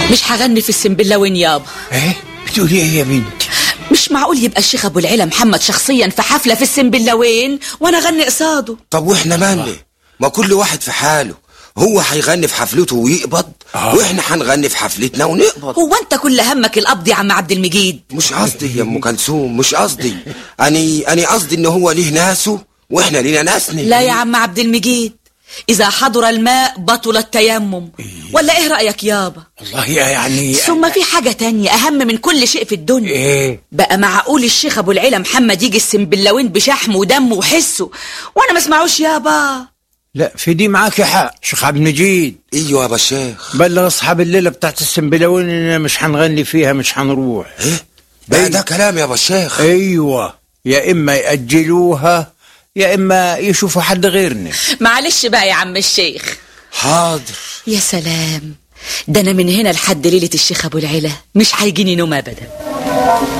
مش هغني في السنبلاوين يابا ايه بتقولي ايه يا بنتي مش معقول يبقى الشيخ ابو العلا محمد شخصيا في حفله في السنبلاوين وانا اغني قصاده طب واحنا مالنا ما كل واحد في حاله هو هيغني في حفلته ويقبض آه. واحنا هنغني في حفلتنا ونقبض هو انت كل همك القبض يا عم عبد المجيد مش قصدي يا ام كلثوم مش قصدي اني اني قصدي ان هو ليه ناسه واحنا لينا ناسنا لا يا عم عبد المجيد اذا حضر الماء بطل التيمم ولا ايه رايك يابا والله يعني ثم في حاجه تانية اهم من كل شيء في الدنيا ايه بقى معقول الشيخ ابو العلا محمد يجي السنبلاوين بشحمه ودمه وحسه وانا ما اسمعوش يابا لا في دي معاك حق شيخ عبد المجيد ايوه يا الشيخ بلغ اصحاب الليله بتاعت السنبلاوين اننا مش هنغني فيها مش هنروح ايه بقى إيه. ده كلام يا الشيخ ايوه يا اما ياجلوها يا اما يشوفوا حد غيرنا معلش بقى يا عم الشيخ حاضر يا سلام ده انا من هنا لحد ليله الشيخ ابو العلا مش هيجيني نوم ابدا